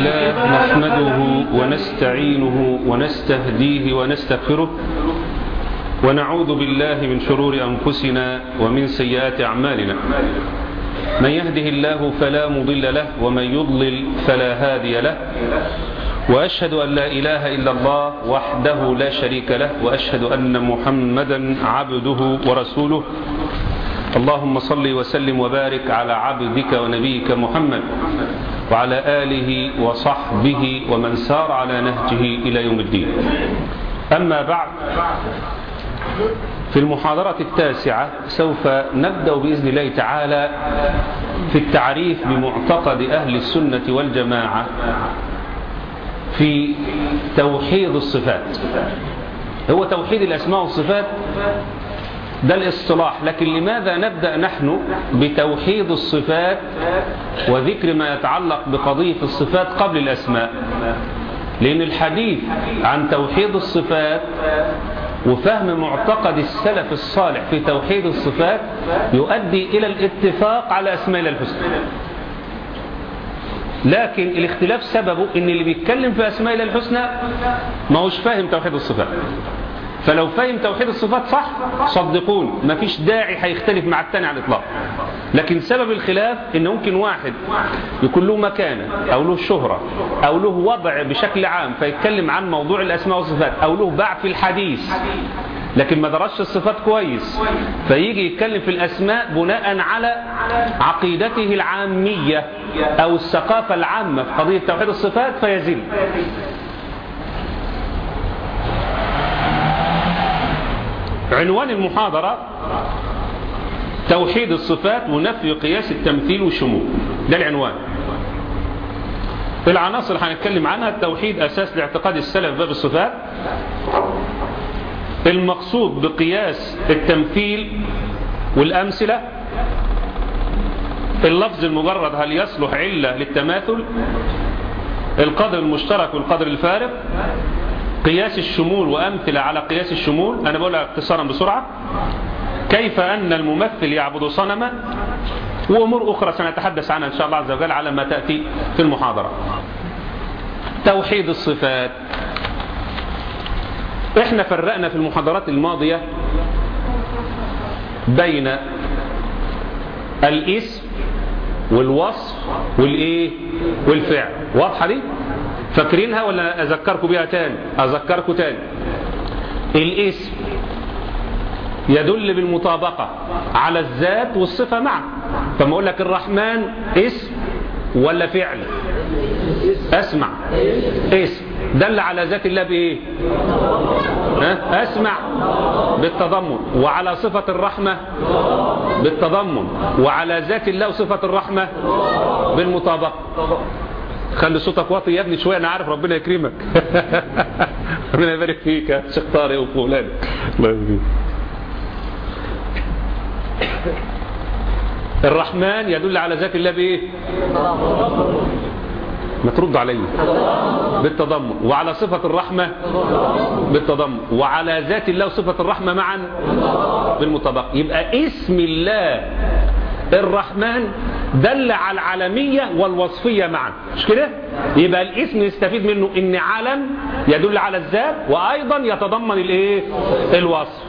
لله نحمده ونستعينه ونستهديه ونستغفره ونعوذ بالله من شرور أنفسنا ومن سيئات أعمالنا من يهده الله فلا مضل له ومن يضلل فلا هادي له وأشهد أن لا إله إلا الله وحده لا شريك له وأشهد أن محمدا عبده ورسوله اللهم صل وسلم وبارك على عبدك ونبيك محمد وعلى آله وصحبه ومن سار على نهجه إلى يوم الدين أما بعد في المحاضرة التاسعة سوف نبدأ بإذن الله تعالى في التعريف بمعتقد أهل السنة والجماعة في توحيد الصفات هو توحيد الأسماء والصفات ده الاصطلاح لكن لماذا نبدأ نحن بتوحيد الصفات وذكر ما يتعلق بقضية الصفات قبل الأسماء لأن الحديث عن توحيد الصفات وفهم معتقد السلف الصالح في توحيد الصفات يؤدي إلى الاتفاق على أسماء الحسنى لكن الاختلاف سببه ان اللي بيتكلم في اسماء الله الحسنى ما هوش فاهم توحيد الصفات فلو فهم توحيد الصفات صح صدقون ما فيش داعي هيختلف مع التاني على الاطلاق لكن سبب الخلاف ان ممكن واحد يكون له مكانه او له شهرة او له وضع بشكل عام فيتكلم عن موضوع الاسماء والصفات او له باع في الحديث لكن ما درسش الصفات كويس فيجي يتكلم في الأسماء بناء على عقيدته العامية أو الثقافة العامة في قضية توحيد الصفات فيزل عنوان المحاضرة توحيد الصفات ونفي قياس التمثيل والشمول ده العنوان العناصر اللي هنتكلم عنها التوحيد أساس لاعتقاد السلف باب الصفات المقصود بقياس التمثيل والأمثلة اللفظ المجرد هل يصلح علة للتماثل القدر المشترك والقدر الفارق قياس الشمول وأمثلة على قياس الشمول أنا بقولها اختصارا بسرعة كيف أن الممثل يعبد صنما وأمور أخرى سنتحدث عنها إن شاء الله عز وجل على ما تأتي في المحاضرة توحيد الصفات احنا فرقنا في المحاضرات الماضية بين الاسم والوصف والايه والفعل واضحة دي فاكرينها ولا اذكركم بيها تاني اذكركم تاني الاسم يدل بالمطابقة على الذات والصفة معا فما اقول لك الرحمن اسم ولا فعل اسمع اسم دل على ذات الله بايه ها؟ اسمع بالتضمن وعلى صفة الرحمة بالتضمن وعلى ذات الله وصفة الرحمة بالمطابقة خلي صوتك واطي يا ابني شوية انا عارف ربنا يكرمك ربنا يبارك فيك يا شيخ طارق وفلان الله يبارك الرحمن يدل على ذات الله بايه ما ترد علي بالتضمن وعلى صفة الرحمة بالتضمن وعلى ذات الله وصفة الرحمة معا بالمطابقة يبقى اسم الله الرحمن دل على العالمية والوصفية معا مش كده يبقى الاسم يستفيد منه ان علم يدل على الذات وايضا يتضمن الايه الوصف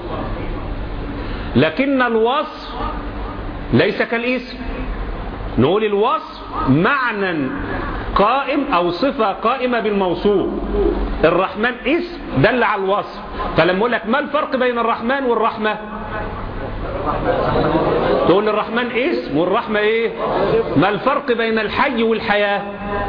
لكن الوصف ليس كالاسم نقول الوصف معنى قائم او صفة قائمة بالموصوف الرحمن اسم دل على الوصف فلما اقول لك ما الفرق بين الرحمن والرحمة تقول الرحمن اسم والرحمة ايه ما الفرق بين الحي والحياة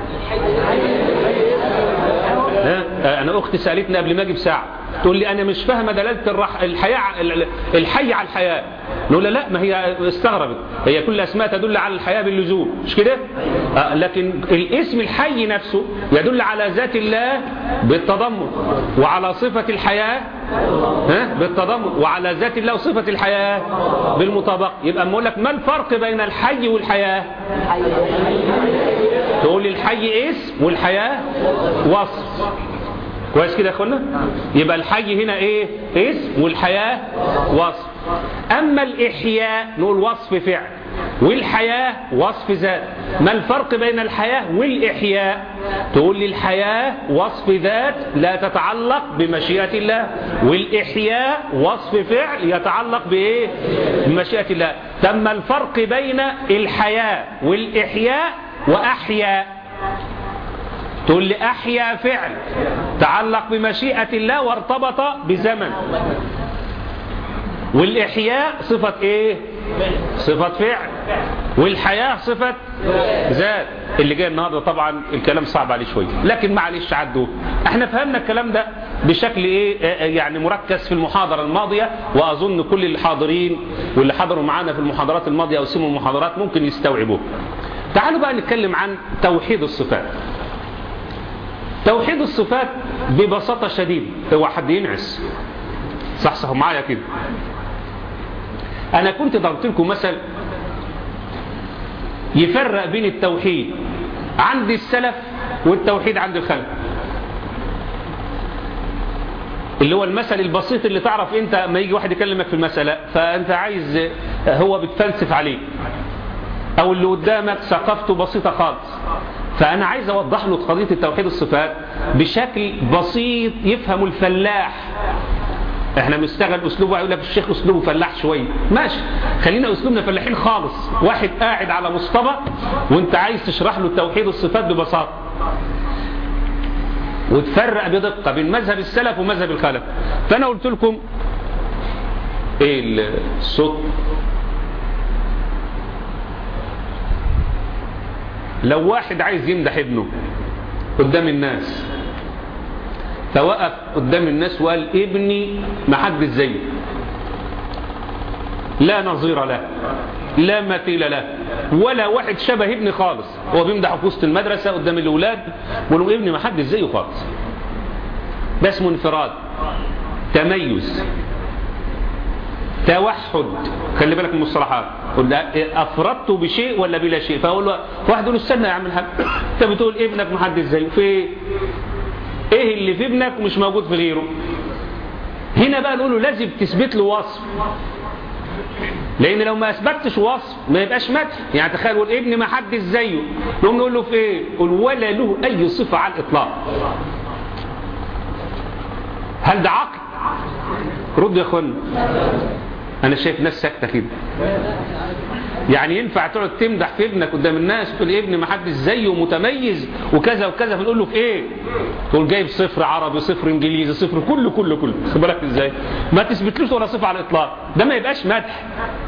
انا اختي سألتني قبل ما اجي بساعة تقول لي انا مش فاهمه دلاله الرح... الحياه الحي على الحياه نقول لا ما هي استغربت هي كل اسماء تدل على الحياه باللزوم مش كده آه لكن الاسم الحي نفسه يدل على ذات الله بالتضمن وعلى صفه الحياه ها بالتضمن وعلى ذات الله وصفه الحياه بالمطابقه يبقى اما اقول لك ما الفرق بين الحي والحياه تقول لي الحي اسم والحياه وصف كويس كده يا اخوانا يبقى الحي هنا ايه اسم والحياة وصف اما الاحياء نقول وصف فعل والحياة وصف ذات ما الفرق بين الحياة والإحياء تقول لي الحياة وصف ذات لا تتعلق بمشيئة الله والإحياء وصف فعل يتعلق بإيه بمشيئة الله تم الفرق بين الحياة والإحياء وأحيا تقول لي أحيا فعل تعلق بمشيئة الله وارتبط بزمن والإحياء صفة إيه صفة فعل والحياة صفة ذات اللي جاي النهاردة طبعا الكلام صعب عليه شوية لكن معلش عدوه احنا فهمنا الكلام ده بشكل ايه يعني مركز في المحاضرة الماضية واظن كل الحاضرين واللي حضروا معانا في المحاضرات الماضية او سموا المحاضرات ممكن يستوعبوه تعالوا بقى نتكلم عن توحيد الصفات توحيد الصفات ببساطة شديدة هو حد ينعس صح صح معايا كده أنا كنت ضربت لكم مثل يفرق بين التوحيد عند السلف والتوحيد عند الخلف اللي هو المثل البسيط اللي تعرف انت ما يجي واحد يكلمك في المسألة فانت عايز هو بتفلسف عليه او اللي قدامك ثقافته بسيطة خالص فانا عايز اوضح له قضية التوحيد الصفات بشكل بسيط يفهم الفلاح احنا بنستغل اسلوبه يقول لك الشيخ اسلوبه فلاح شويه ماشي خلينا اسلوبنا فلاحين خالص واحد قاعد على مصطبه وانت عايز تشرح له توحيد الصفات ببساطه وتفرق بدقه بين مذهب السلف ومذهب الخلف فانا قلت لكم ايه الصوت لو واحد عايز يمدح ابنه قدام الناس فوقف قدام الناس وقال ابني ما حد زيه لا نظير له لا مثيل له ولا واحد شبه ابني خالص هو بيمدح في وسط المدرسة قدام الأولاد له ابني ما حد زيه خالص ده اسمه انفراد تميز توحد خلي بالك من المصطلحات افردت بشيء ولا بلا شيء فاقول له واحد يقول له استنى يا عم الحاج انت بتقول ابنك ما حد زيه في ايه اللي في ابنك مش موجود في غيره هنا بقى نقول له لازم تثبت له وصف لان لو ما اثبتش وصف ما يبقاش مدح يعني تخيل قول ابني ما حدش زيه نقوم نقول له في ايه قول ولا له اي صفه على الاطلاق هل ده عقل رد يا اخوانا انا شايف ناس ساكته كده يعني ينفع تقعد تمدح في ابنك قدام الناس تقول ابني ما حدش زيه متميز وكذا وكذا فنقول له في ايه تقول جايب صفر عربي صفر انجليزي صفر كله كله كله خد بالك ازاي ما تثبتلوش ولا صفه على الاطلاق ده ما يبقاش مدح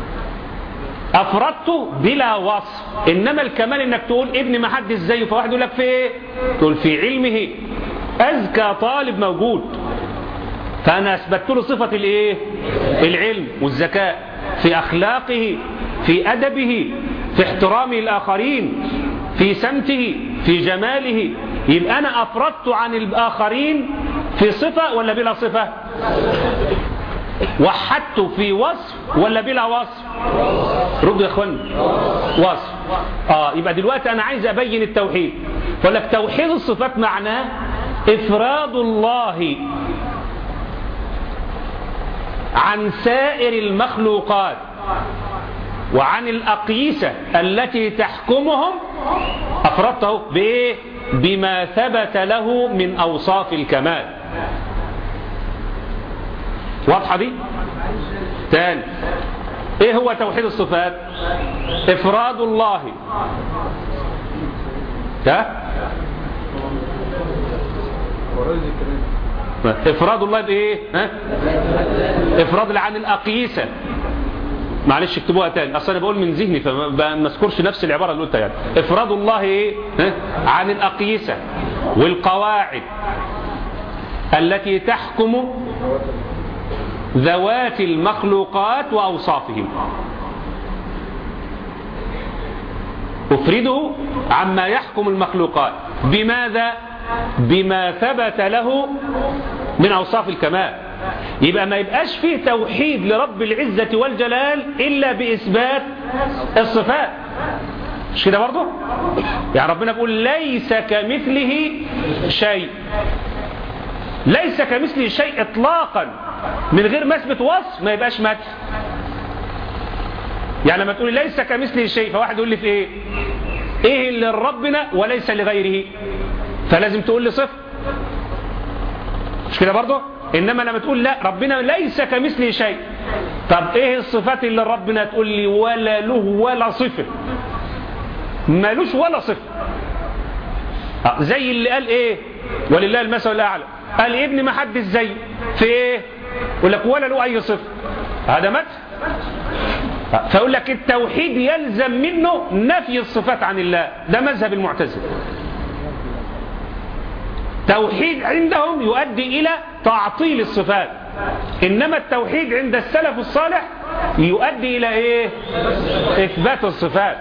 افردته بلا وصف انما الكمال انك تقول ابني ما حدش زيه فواحد يقول لك في ايه تقول في علمه اذكى طالب موجود فانا اثبتت له صفه الايه العلم والذكاء في اخلاقه في أدبه في احترامه الآخرين في سمته في جماله يبقى أنا أفردت عن الآخرين في صفة ولا بلا صفة وحدت في وصف ولا بلا وصف ردوا يا اخوان وصف اه يبقى دلوقتي انا عايز ابين التوحيد فقول لك توحيد الصفات معناه افراد الله عن سائر المخلوقات وعن الأقيسة التي تحكمهم أفردته بإيه؟ بما ثبت له من أوصاف الكمال واضحة دي؟ تاني ايه هو توحيد الصفات افراد الله ها افراد الله بايه ها افراد عن الاقيسه معلش اكتبوها تاني اصل انا بقول من ذهني فما اذكرش نفس العباره اللي قلتها يعني افراد الله ايه ها؟ عن الاقيسه والقواعد التي تحكم ذوات المخلوقات واوصافهم افرده عما يحكم المخلوقات بماذا بما ثبت له من اوصاف الكمال يبقى ما يبقاش فيه توحيد لرب العزة والجلال إلا بإثبات الصفات مش كده برضه يعني ربنا بيقول ليس كمثله شيء ليس كمثله شيء إطلاقا من غير ما اثبت وصف ما يبقاش مدح يعني لما تقولي ليس كمثله شيء فواحد يقول لي في ايه ايه اللي لربنا وليس لغيره فلازم تقول لي صفر مش كده برضه انما لما تقول لا ربنا ليس كمثله شيء طب ايه الصفات اللي ربنا تقول لي ولا له ولا صفه مالوش ولا صفه زي اللي قال ايه ولله المثل الاعلى قال ابن ما حد زي في ايه يقول لك ولا له اي صفه هذا مدح فيقول لك التوحيد يلزم منه نفي الصفات عن الله ده مذهب المعتزله توحيد عندهم يؤدي إلى تعطيل الصفات إنما التوحيد عند السلف الصالح يؤدي إلى إيه إثبات الصفات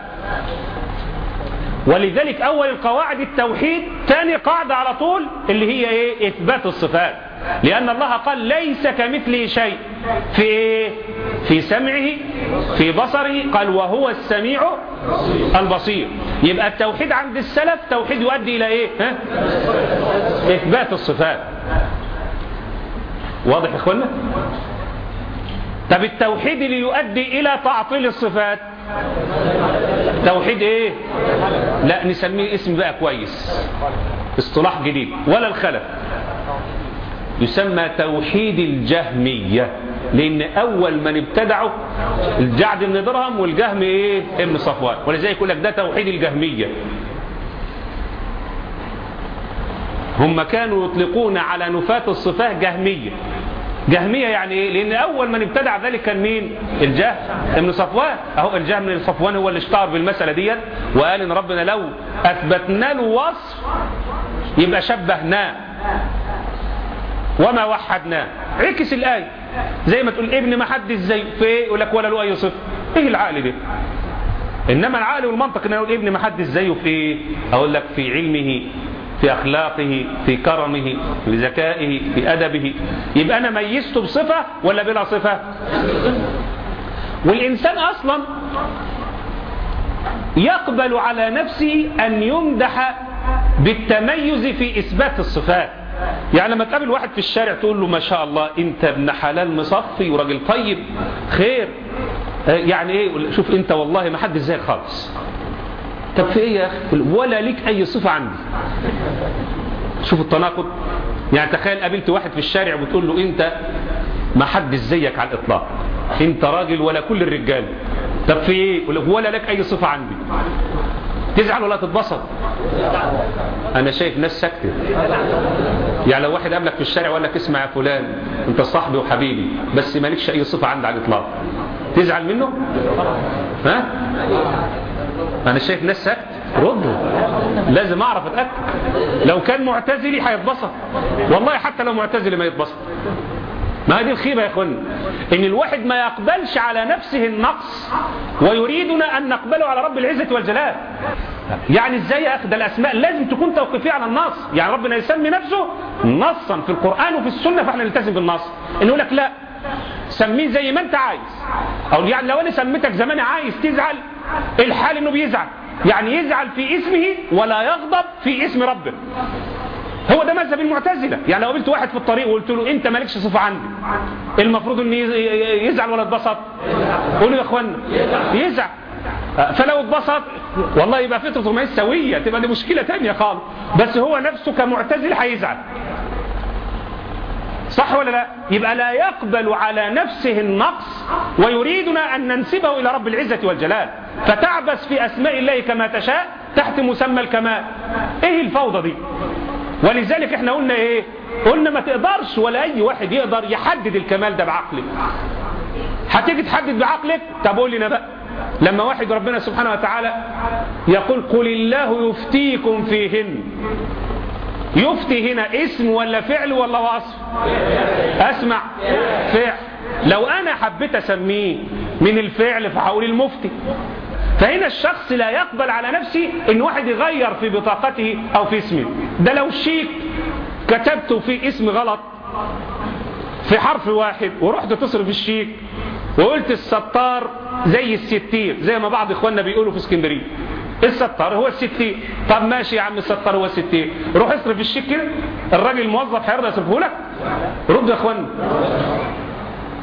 ولذلك أول القواعد التوحيد ثاني قاعدة على طول اللي هي إيه إثبات الصفات لأن الله قال ليس كمثله شيء في إيه في سمعه في بصره قال وهو السميع البصير يبقى التوحيد عند السلف توحيد يؤدي إلى إيه ها؟ إثبات الصفات واضح يا إخوانا طب التوحيد اللي يؤدي إلى تعطيل الصفات توحيد ايه لا نسميه اسم بقى كويس اصطلاح جديد ولا الخلف يسمى توحيد الجهمية لان اول من ابتدعوا الجعد بن درهم والجهم ايه ابن صفوان ولذلك يقول لك ده توحيد الجهمية هم كانوا يطلقون على نفاة الصفاه جهمية جهمية يعني ايه لان اول من ابتدع ذلك كان مين الجهم ابن صفوان اهو الجهم بن صفوان هو اللي اشتهر بالمسألة ديت وقال ان ربنا لو اثبتنا له وصف يبقى شبهناه وما وحدناه عكس الآية زي ما تقول ابن ما حد ازاي في ايه يقول لك ولا له اي صفه ايه العقل ده انما العقل والمنطق ان اقول ابن ما حد ازاي في ايه اقول لك في علمه في أخلاقه في كرمه في ذكائه في أدبه يبقى أنا ميزته بصفة ولا بلا صفة والإنسان أصلا يقبل على نفسه أن يمدح بالتميز في إثبات الصفات يعني لما تقابل واحد في الشارع تقول له ما شاء الله انت ابن حلال مصفي وراجل طيب خير يعني ايه شوف انت والله ما حد زيك خالص طب في ايه يا اخي ولا ليك اي صفة عندي شوف التناقض يعني تخيل قابلت واحد في الشارع وتقول له انت ما حد زيك على الاطلاق انت راجل ولا كل الرجال طب في ايه ولا لك اي صفة عندي تزعل ولا تتبسط انا شايف ناس ساكته يعني لو واحد قابلك في الشارع وقال لك اسمع يا فلان انت صاحبي وحبيبي بس مالكش اي صفة عندي على الاطلاق تزعل منه ها انا شايف ناس سكت ردوا لازم اعرف اتاكد لو كان معتزلي هيتبسط والله حتى لو معتزلي ما يتبسط ما هذه الخيبة يا اخوان ان الواحد ما يقبلش على نفسه النقص ويريدنا ان نقبله على رب العزة والجلال يعني ازاي يا اخي ده الاسماء لازم تكون توقيفية على النص يعني ربنا يسمي نفسه نصا في القرآن وفي السنة فاحنا نلتزم بالنص انه يقول لك لا سميه زي ما انت عايز او يعني لو انا سميتك زمان عايز تزعل الحال انه بيزعل يعني يزعل في اسمه ولا يغضب في اسم ربه هو ده مذهب المعتزله يعني لو قابلت واحد في الطريق وقلت له انت مالكش صفه عندي المفروض ان يزعل ولا يتبسط قولوا يا اخوانا يزعل فلو اتبسط والله يبقى فطرته ما سويه تبقى دي مشكله ثانيه خالص بس هو نفسه كمعتزل هيزعل صح ولا لا يبقى لا يقبل على نفسه النقص ويريدنا أن ننسبه إلى رب العزة والجلال فتعبس في أسماء الله كما تشاء تحت مسمى الكمال إيه الفوضى دي ولذلك احنا قلنا ايه قلنا ما تقدرش ولا اي واحد يقدر يحدد الكمال ده بعقله هتيجي تحدد بعقلك طب قول لنا بقى لما واحد ربنا سبحانه وتعالى يقول قل الله يفتيكم فيهن يفتي هنا اسم ولا فعل ولا وصف اسمع فعل لو انا حبيت اسميه من الفعل فهقول المفتي فهنا الشخص لا يقبل على نفسه ان واحد يغير في بطاقته او في اسمه ده لو شيك كتبته في اسم غلط في حرف واحد ورحت تصرف الشيك وقلت الستار زي الستير زي ما بعض اخواننا بيقولوا في اسكندريه الستار هو الستير طب ماشي يا عم الستار هو الستير روح اصرف الشيك كده الراجل الموظف هيرضى يصرفه لك رد يا اخوانا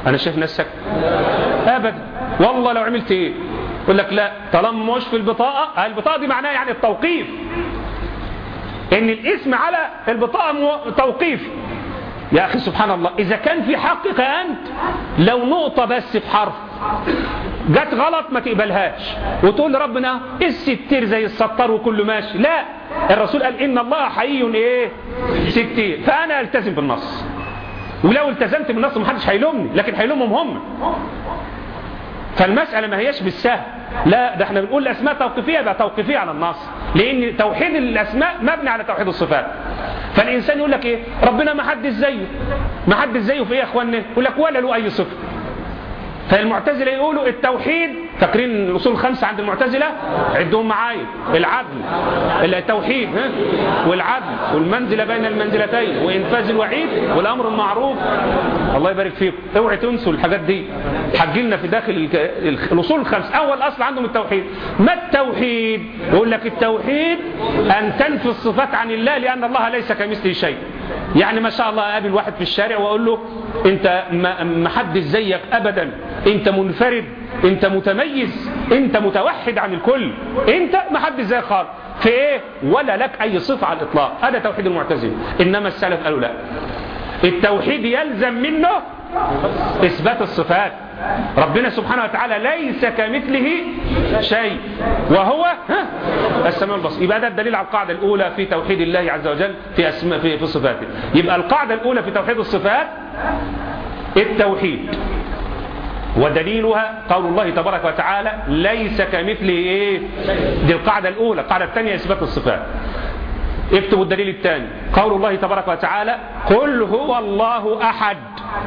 انا شايف ناس ساكت ابدا والله لو عملت ايه يقول لك لا طالما مش في البطاقه البطاقه دي معناها يعني التوقيف ان الاسم على البطاقه مو- توقيفي يا اخي سبحان الله اذا كان في حقك انت لو نقطه بس في حرف جت غلط ما تقبلهاش وتقول لربنا الستير زي الستار وكله ماشي لا الرسول قال ان الله حي ايه ستير فانا التزم بالنص ولو التزمت بالنص محدش هيلومني لكن هيلومهم هم فالمسألة ما هيش بالسهل لا ده احنا بنقول الأسماء توقيفية يبقى توقيفية على النص لأن توحيد الأسماء مبني على توحيد الصفات فالإنسان يقول لك إيه ربنا ما حدش زيه ما حدش زيه في إيه يا أخوانا يقول لك ولا له أي صفة فالمعتزلة يقولوا التوحيد فاكرين الأصول الخمسة عند المعتزلة عدهم معايا العدل التوحيد ها؟ والعدل والمنزلة بين المنزلتين وإنفاذ الوعيد والأمر المعروف الله يبارك فيكم اوعي تنسوا الحاجات دي حجلنا في داخل الك... ال- الأصول الخمس أول أصل عندهم التوحيد ما التوحيد يقول لك التوحيد أن تنفي الصفات عن الله لأن الله ليس كمثله شيء يعني ما شاء الله أقابل واحد في الشارع وأقول له أنت ما ما حدش زيك أبدا أنت منفرد أنت متميز أنت متوحد عن الكل أنت ما حدش زيك خالص في إيه ولا لك أي صفة على الإطلاق هذا توحيد المعتزلة إنما السلف قالوا لا التوحيد يلزم منه إثبات الصفات ربنا سبحانه وتعالى ليس كمثله شيء وهو ها السميع البصير يبقى ده الدليل على القاعدة الأولى في توحيد الله عز وجل في أسماء في, في صفاته يبقى القاعدة الأولى في توحيد الصفات التوحيد ودليلها قول الله تبارك وتعالى ليس كمثله ايه دي القاعدة الأولى القاعدة الثانية إثبات الصفات اكتبوا الدليل الثاني قول الله تبارك وتعالى قل هو الله أحد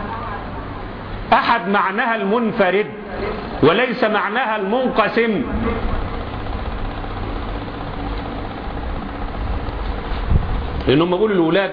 أحد معناها المنفرد وليس معناها المنقسم لأنهم بيقولوا الأولاد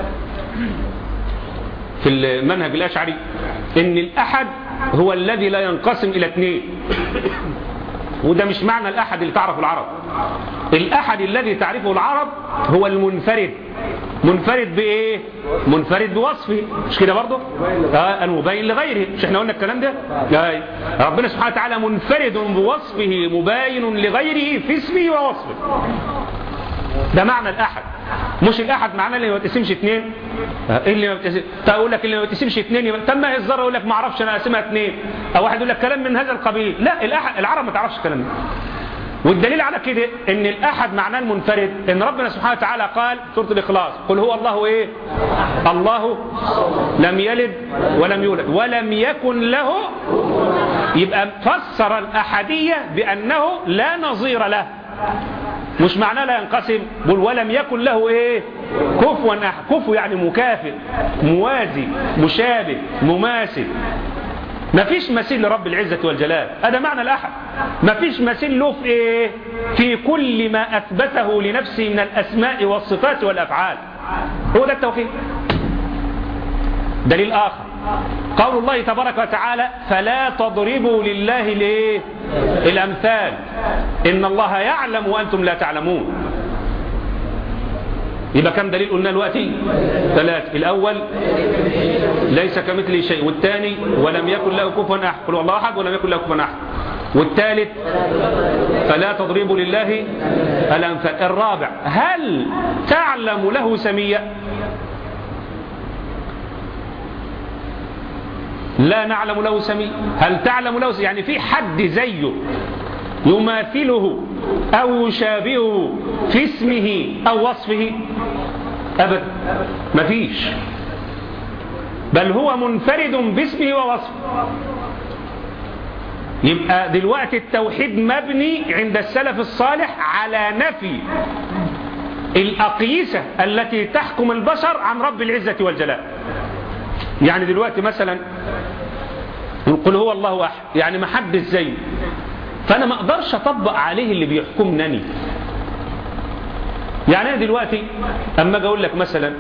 في المنهج الأشعري إن الأحد هو الذي لا ينقسم إلى اثنين وده مش معنى الأحد اللي تعرفه العرب الأحد الذي تعرفه العرب هو المنفرد منفرد بإيه منفرد بوصفه مش كده برضه آه المبين لغيره مش احنا قلنا الكلام ده آه. ربنا سبحانه وتعالى منفرد بوصفه مباين لغيره في اسمه ووصفه ده معنى الأحد مش الأحد معناه اللي ما بتقسمش اثنين ايه اللي ما بتقسم تقول لك اللي ما بتقسمش اثنين يبقى تم الذره يقول لك ما اعرفش انا اقسمها اثنين او واحد يقول لك كلام من هذا القبيل لا الأحد العرب ما تعرفش الكلام ده والدليل على كده ان الاحد معناه المنفرد ان ربنا سبحانه وتعالى قال سوره الاخلاص قل هو الله ايه الله لم يلد ولم يولد ولم يكن له يبقى فسر الاحديه بانه لا نظير له مش معناه لا ينقسم بل ولم يكن له ايه كفوا احد كفو يعني مكافئ موازي مشابه مماثل ما فيش مثيل لرب العزة والجلال هذا معنى الأحد ما فيش مثيل له في إيه في كل ما أثبته لنفسه من الأسماء والصفات والأفعال هو ده التوحيد دليل آخر قول الله تبارك وتعالى فلا تضربوا لله ليه الأمثال إن الله يعلم وأنتم لا تعلمون يبقى كم دليل قلنا دلوقتي ثلاث الأول ليس كمثله شيء والثاني ولم يكن له كفوا أحد قل الله أحد ولم يكن له كفوا أحد والثالث فلا تضربوا لله الأمثال الرابع هل تعلم له سمية لا نعلم له سمية هل تعلم له سمية يعني في حد زيه يماثله أو يشابهه في اسمه أو وصفه أبدا مفيش بل هو منفرد باسمه ووصفه يبقى دلوقتي التوحيد مبني عند السلف الصالح على نفي الأقيسة التي تحكم البشر عن رب العزة والجلال يعني دلوقتي مثلا نقول هو الله أحد يعني ما حدش زيه فأنا ما أقدرش أطبق عليه اللي بيحكمني يعني أنا دلوقتي أما أجي أقول لك مثلا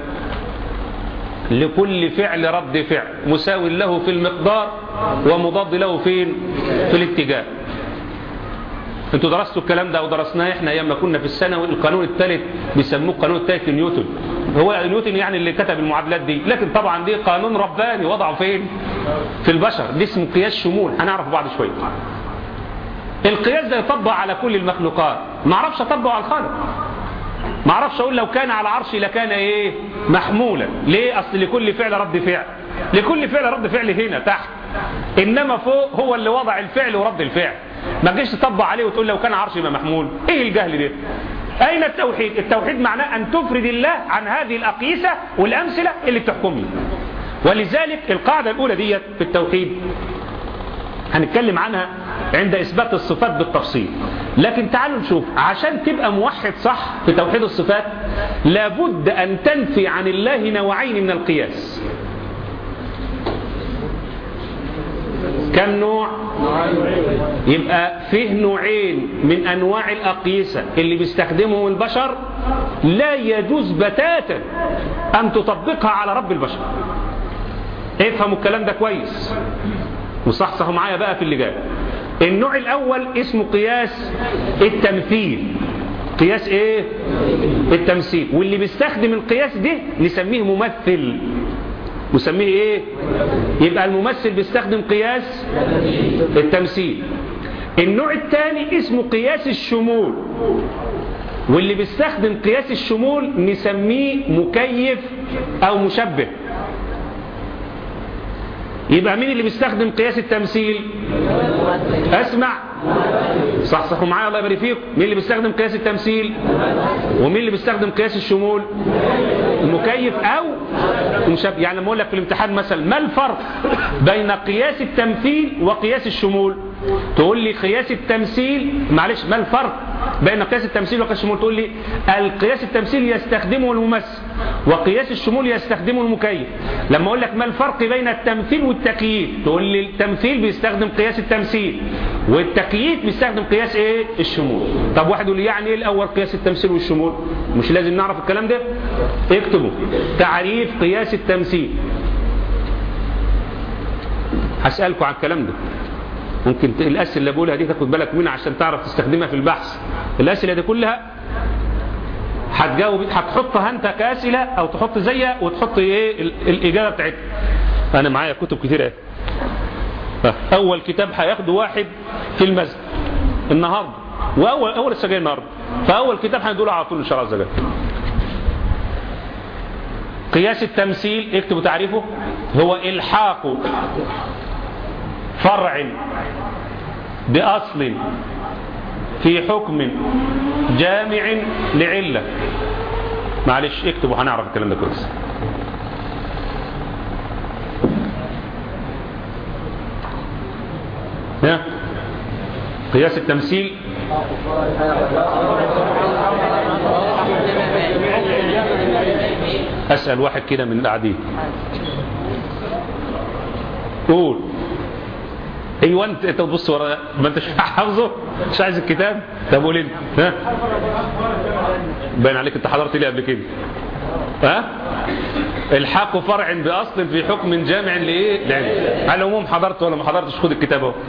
لكل فعل رد فعل مساو له في المقدار ومضاد له فين في الاتجاه انتوا درستوا الكلام ده ودرسناه احنا ايام ما كنا في الثانوي القانون الثالث بيسموه القانون الثالث لنيوتن هو نيوتن يعني اللي كتب المعادلات دي لكن طبعا دي قانون رباني وضعه فين في البشر دي اسمه قياس شمول هنعرف بعد شوية القياس ده يطبق على كل المخلوقات ما اعرفش اطبقه على الخالق ما اعرفش اقول لو كان على عرشي لكان ايه محمولا ليه اصل لكل فعل رد فعل لكل فعل رد فعل هنا تحت انما فوق هو اللي وضع الفعل ورد الفعل ما تجيش تطبق عليه وتقول لو كان عرشي ما محمول ايه الجهل ده اين التوحيد التوحيد معناه ان تفرد الله عن هذه الاقيسه والامثله اللي بتحكمني ولذلك القاعده الاولى ديت في التوحيد هنتكلم عنها عند إثبات الصفات بالتفصيل لكن تعالوا نشوف عشان تبقى موحد صح في توحيد الصفات لابد أن تنفي عن الله نوعين من القياس كم نوع يبقى فيه نوعين من أنواع الأقيسة اللي بيستخدمهم البشر لا يجوز بتاتا أن تطبقها على رب البشر افهموا الكلام ده كويس وصحصحوا معايا بقى في اللي جاي النوع الاول اسمه قياس التمثيل قياس ايه التمثيل واللي بيستخدم القياس ده نسميه ممثل نسميه ايه يبقى الممثل بيستخدم قياس التمثيل النوع الثاني اسمه قياس الشمول واللي بيستخدم قياس الشمول نسميه مكيف او مشبه يبقى مين اللي بيستخدم قياس التمثيل اسمع صح صحوا معايا الله يبارك فيكم مين اللي بيستخدم قياس التمثيل ومين اللي بيستخدم قياس الشمول المكيف او مشابه يعني لما اقول لك في الامتحان مثلا ما الفرق بين قياس التمثيل وقياس الشمول تقول لي قياس التمثيل معلش ما الفرق بين قياس التمثيل وقياس الشمول تقول لي القياس التمثيل يستخدمه الممثل وقياس الشمول يستخدمه المكيف لما اقول لك ما الفرق بين التمثيل والتكييف تقول لي التمثيل بيستخدم قياس التمثيل والتكييف بيستخدم قياس ايه الشمول طب واحد يقول لي يعني ايه الاول قياس التمثيل والشمول مش لازم نعرف الكلام ده اكتبوا تعريف قياس التمثيل هسألكم عن الكلام ده ممكن الأسئلة اللي بقولها دي تاخد بالك منها عشان تعرف تستخدمها في البحث الأسئلة دي كلها هتجاوب هتحطها انت كأسئلة او تحط زيها وتحط ايه الإجابة بتاعتها انا معايا كتب كتير ايه اول كتاب هياخده واحد في المسجد النهارده واول اول السجاير النهارده فاول كتاب هندوله على طول ان شاء الله الزجاجة قياس التمثيل اكتبوا تعريفه هو الحاق فرع بأصل في حكم جامع لعلة معلش اكتبوا هنعرف الكلام ده كويس ها قياس التمثيل أسأل واحد كده من القاعدين قول ايوه انت انت تبص ورا ما انتش حافظه مش عايز الكتاب طب قول انت ها باين عليك انت حضرت لي قبل كده ها الحاق فرع باصل في حكم جامع لايه لعلم على العموم حضرت ولا ما حضرتش خد الكتاب اهو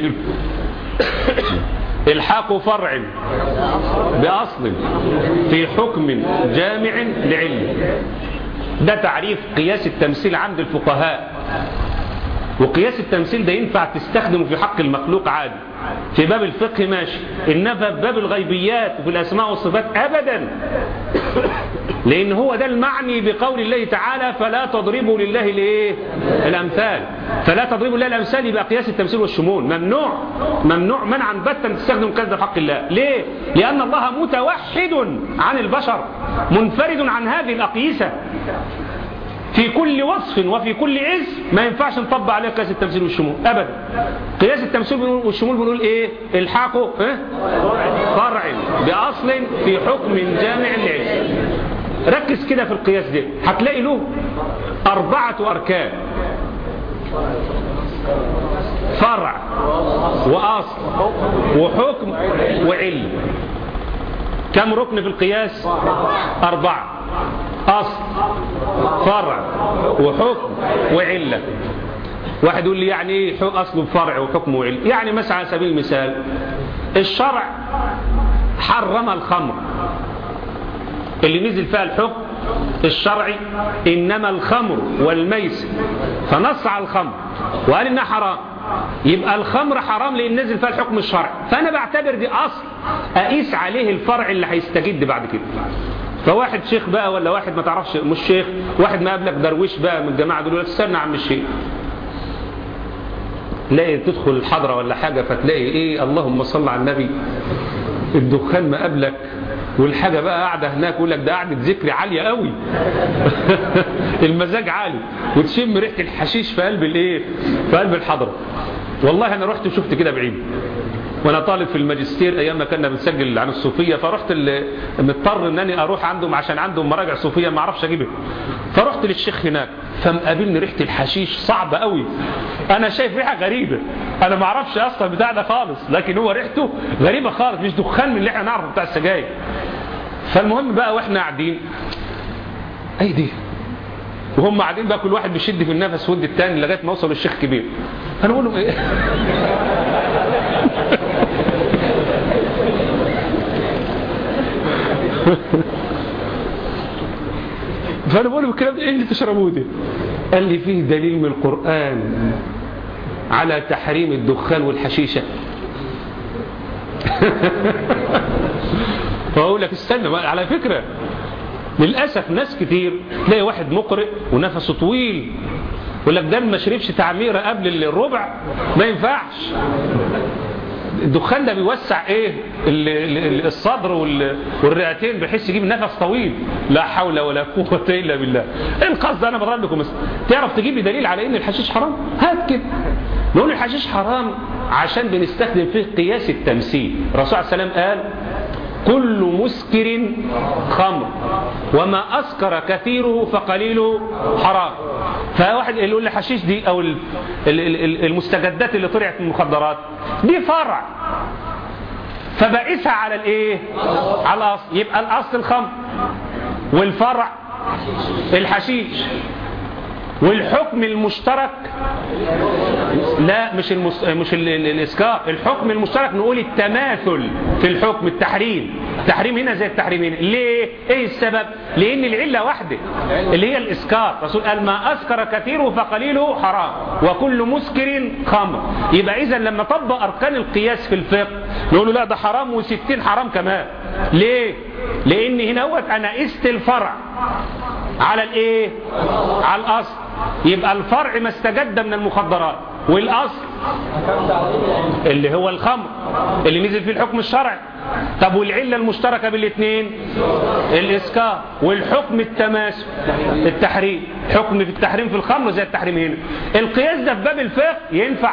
الحاق فرع باصل في حكم جامع لعلم ده تعريف قياس التمثيل عند الفقهاء وقياس التمثيل ده ينفع تستخدمه في حق المخلوق عادي في باب الفقه ماشي إنما في باب الغيبيات وفي الأسماء والصفات أبدا لأن هو ده المعني بقول الله تعالى فلا تضربوا لله لإيه الأمثال فلا تضربوا لله الأمثال يبقى قياس التمثيل والشمول ممنوع ممنوع منعا باتا تستخدم كذا في حق الله ليه لأن الله متوحد عن البشر منفرد عن هذه الأقيسة في كل وصف وفي كل اسم ما ينفعش نطبق عليه قياس التمثيل والشمول ابدا قياس التمثيل والشمول بنقول ايه الحاقه إيه؟ فرع باصل في حكم جامع لعلم ركز كده في القياس ده هتلاقي له اربعه اركان فرع واصل وحكم وعلم كم ركن في القياس اربعه أصل فرع وحكم وعلة واحد يقول لي يعني ايه أصل فرع وحكم وعلة يعني مثلا على سبيل المثال الشرع حرم الخمر اللي نزل فيها الحكم الشرعي إنما الخمر والميسر فنص على الخمر وقال إنها حرام يبقى الخمر حرام لأن نزل فيها الحكم الشرعي فأنا بعتبر دي أصل أقيس عليه الفرع اللي هيستجد بعد كده فواحد شيخ بقى ولا واحد ما تعرفش مش شيخ واحد ما قابلك درويش بقى من الجماعة دول استنى يا عم الشيخ تلاقي تدخل الحضرة ولا حاجة فتلاقي ايه اللهم صل على النبي الدخان ما قبلك والحاجة بقى قاعدة هناك يقول لك ده قعدة ذكر عالية قوي المزاج عالي وتشم ريحة الحشيش في قلب الايه في قلب الحضرة والله انا رحت وشفت كده بعيد وانا طالب في الماجستير ايام ما كنا بنسجل عن الصوفيه فرحت مضطر انني اروح عندهم عشان عندهم مراجع صوفيه ما اعرفش اجيبها فرحت للشيخ هناك فمقابلني ريحه الحشيش صعبه قوي انا شايف ريحه غريبه انا ما اعرفش اصلا بتاع ده خالص لكن هو ريحته غريبه خالص مش دخان من اللي احنا نعرفه بتاع السجاير فالمهم بقى واحنا قاعدين اي دي وهم قاعدين بقى كل واحد بيشد في النفس ود التاني لغايه ما وصلوا الشيخ كبير انا بقول لهم ايه فانا بقول له الكلام ده ايه اللي تشربوه ده قال لي فيه دليل من القران على تحريم الدخان والحشيشه فاقول لك استنى على فكره للاسف ناس كتير تلاقي واحد مقرئ ونفسه طويل يقول لك ده ما شربش تعميره قبل الربع ما ينفعش الدخان ده بيوسع ايه الصدر والرئتين بحيث يجيب نفس طويل لا حول ولا قوة الا بالله ايه القصد انا بضرب لكم مثلا تعرف تجيب لي دليل على ان الحشيش حرام هات كده نقول الحشيش حرام عشان بنستخدم فيه قياس التمثيل الرسول عليه السلام قال كل مسكر خمر وما أسكر كثيره فقليله حرام فواحد اللي يقول لي حشيش دي أو المستجدات اللي طلعت من المخدرات دي فرع فبقيسها على الايه على الاصل يبقى الاصل الخمر والفرع الحشيش والحكم المشترك لا مش المس... مش ال... ال... الاسكار الحكم المشترك نقول التماثل في الحكم التحريم التحريم هنا زي التحريم هنا ليه ايه السبب لان العله واحده اللي هي الاسكار الرسول قال ما اسكر كثيره فقليله حرام وكل مسكر خمر يبقى اذا لما طبق اركان القياس في الفقه نقول له لا ده حرام و60 حرام كمان ليه لان هنا هو انا قست الفرع على الايه على الاصل يبقى الفرع ما استجد من المخدرات والاصل اللي هو الخمر اللي نزل فيه الحكم الشرعي طب والعله المشتركه بالاثنين الاسكار والحكم التماسك التحريم حكم في التحريم في الخمر زي التحريم هنا القياس ده في باب الفقه ينفع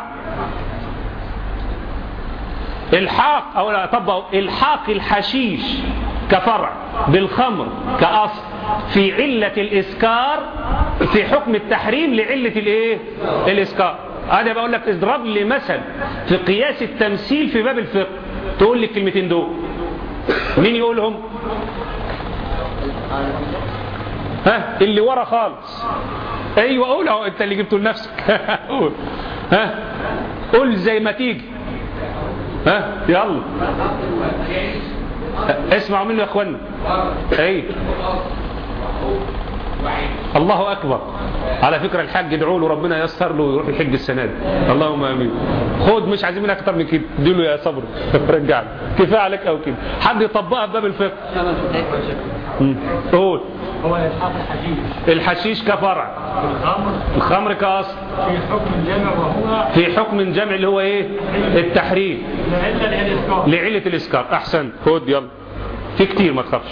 الحاق او لا طبقوا الحاق الحشيش كفرع بالخمر كاصل في علة الإسكار في حكم التحريم لعلة الإيه؟ الإسكار أنا بقول لك اضرب لي مثل في قياس التمثيل في باب الفقه تقول لي الكلمتين دول مين يقولهم ها اللي ورا خالص ايوه قول اهو انت اللي جبته لنفسك قول ها قول زي ما تيجي ها يلا اسمعوا منه يا اخوانا ايه الله اكبر على فكره الحاج ادعوا له ربنا ييسر له ويروح يحج السنه دي اللهم امين خد مش عايزين منك اكتر من كده اديله يا صبر رجع كفايه عليك او كده حد يطبقها في باب الفقه قول هو الحاق الحشيش الحشيش كفرع الخمر الخمر كاصل في حكم الجمع وهو في حكم جمع اللي هو ايه التحريم لعلة الإسكار لعله الاسكار احسن خد يلا في كتير ما تخافش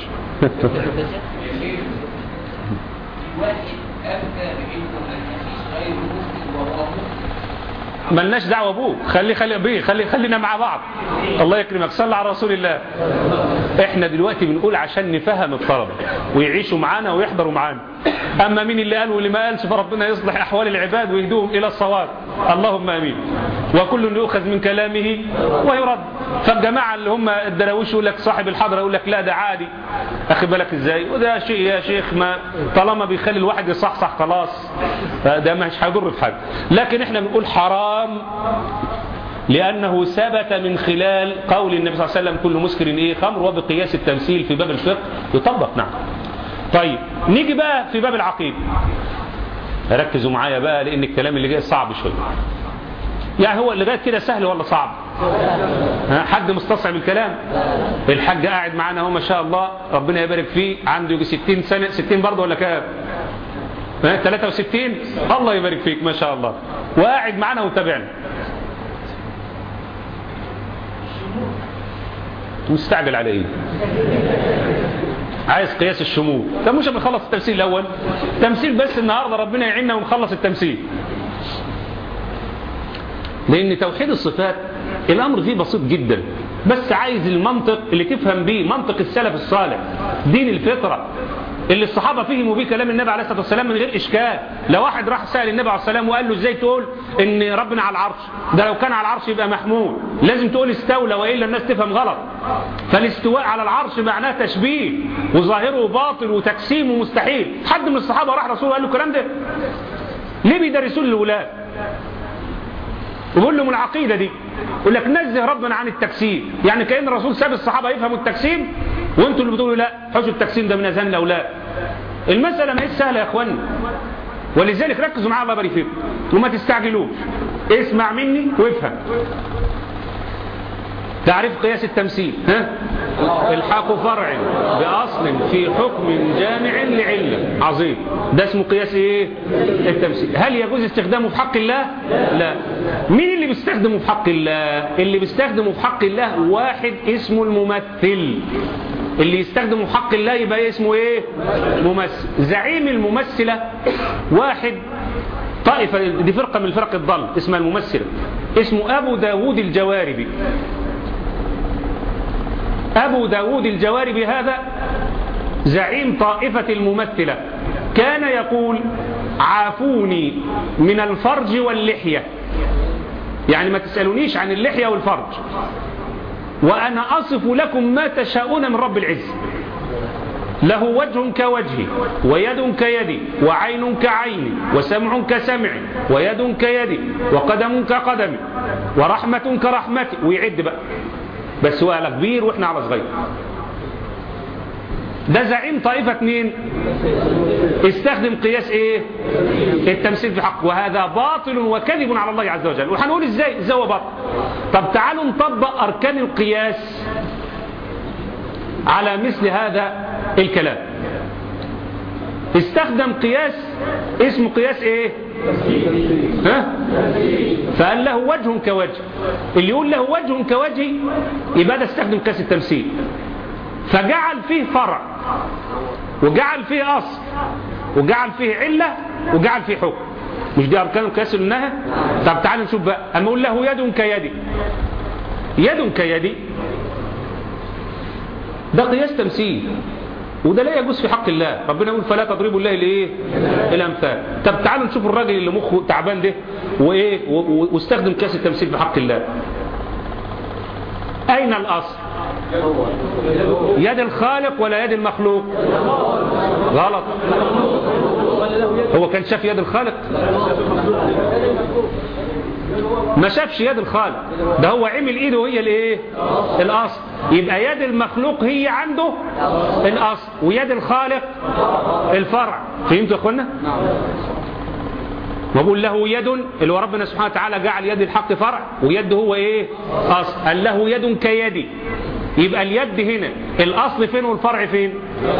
واحد أفتى بأنه الحديث غير مسلم وهو ملناش دعوه ابوه خلي خلي بيه خلي خلينا مع بعض الله يكرمك صلى على رسول الله احنا دلوقتي بنقول عشان نفهم الطلبه ويعيشوا معانا ويحضروا معانا اما مين اللي قال واللي ما قالش فربنا يصلح احوال العباد ويهدوهم الى الصواب اللهم امين وكل يؤخذ من كلامه ويرد فالجماعه اللي هم الدراويش يقول لك صاحب الحضره يقول لك لا ده عادي اخد بالك ازاي وده شيء يا شيخ ما طالما بيخلي الواحد يصحصح خلاص ده مش هيضر في حاجه لكن احنا بنقول حرام لأنه ثبت من خلال قول النبي صلى الله عليه وسلم كل مسكر إيه خمر وبقياس التمثيل في باب الفقه يطبق نعم طيب نيجي بقى في باب العقيدة ركزوا معايا بقى لان الكلام اللي جاي صعب شويه يعني هو لغايه كده سهل ولا صعب ها حد مستصعب الكلام الحاج قاعد معانا اهو ما شاء الله ربنا يبارك فيه عنده يجي 60 سنه 60 برضه ولا كام ها 63 الله يبارك فيك ما شاء الله وقاعد معانا وتابعنا مستعجل على ايه عايز قياس الشمول طب مش بنخلص التمثيل الاول تمثيل بس النهارده ربنا يعيننا ونخلص التمثيل لان توحيد الصفات الامر فيه بسيط جدا بس عايز المنطق اللي تفهم بيه منطق السلف الصالح دين الفطره اللي الصحابه فهموا بيه كلام النبي عليه الصلاه والسلام من غير اشكال لو واحد راح سال النبي عليه الصلاه والسلام وقال له ازاي تقول ان ربنا على العرش ده لو كان على العرش يبقى محمود لازم تقول استولى والا الناس تفهم غلط فالاستواء على العرش معناه تشبيه وظاهره باطل وتجسيم ومستحيل حد من الصحابه راح رسول قال له الكلام ده ليه بيدرسوا للاولاد وبقول لهم العقيدة دي يقول لك نزه ربنا عن التجسيم يعني كأن الرسول ساب الصحابة يفهموا التجسيم وانتوا اللي بتقولوا لا حجوا التجسيم ده من أذهان الأولاد المسألة ما هي سهلة يا اخوانا ولذلك ركزوا معايا الله يبارك فيكم وما تستعجلوش اسمع مني وافهم تعريف قياس التمثيل ها الحاق فرع بأصل في حكم جامع لعلة عظيم ده اسمه قياس ايه التمثيل هل يجوز استخدامه في حق الله لا مين اللي بيستخدمه في حق الله اللي بيستخدمه في حق الله واحد اسمه الممثل اللي يستخدمه في حق الله يبقى اسمه ايه ممثل زعيم الممثلة واحد طائفة دي فرقة من فرق الضل اسمها الممثلة اسمه أبو داود الجواربي أبو داود الجواربي هذا زعيم طائفة الممثلة كان يقول عافوني من الفرج واللحية يعني ما تسألونيش عن اللحية والفرج وأنا أصف لكم ما تشاءون من رب العز له وجه كوجهي ويد كيدي وعين كعيني وسمع كسمعي ويد كيدي وقدم كقدمي ورحمة كرحمتي ويعد بقى بس هو على كبير واحنا على صغير ده زعيم طائفة مين استخدم قياس ايه التمثيل في حق وهذا باطل وكذب على الله عز وجل وهنقول ازاي ازاي هو باطل طب تعالوا نطبق اركان القياس على مثل هذا الكلام استخدم قياس اسمه قياس ايه ها فقال له وجه كوجه اللي يقول له وجه كوجه يبقى ده استخدم قياس التمثيل فجعل فيه فرع وجعل فيه اصل وجعل فيه عله وجعل فيه حكم مش دي اركان القياس اللي قلناها طب تعال نشوف بقى اما اقول له يد كيدي يد كيدي ده قياس تمثيل وده لا يجوز في حق الله ربنا يقول فلا تضربوا الله الايه الامثال طب تعالوا نشوف الراجل اللي مخه تعبان ده وايه واستخدم قياس التمثيل في حق الله اين الاصل يد الخالق ولا يد المخلوق غلط هو كان شاف يد الخالق ما شافش يد الخالق ده هو عمل ايده وهي الايه الاصل يبقى يد المخلوق هي عنده الاصل ويد الخالق الفرع فهمتوا يا اخوانا وبقول له يد اللي هو ربنا سبحانه وتعالى جعل يد الحق فرع ويد هو ايه اصل قال له يد كيدي يبقى اليد هنا الاصل فين والفرع فين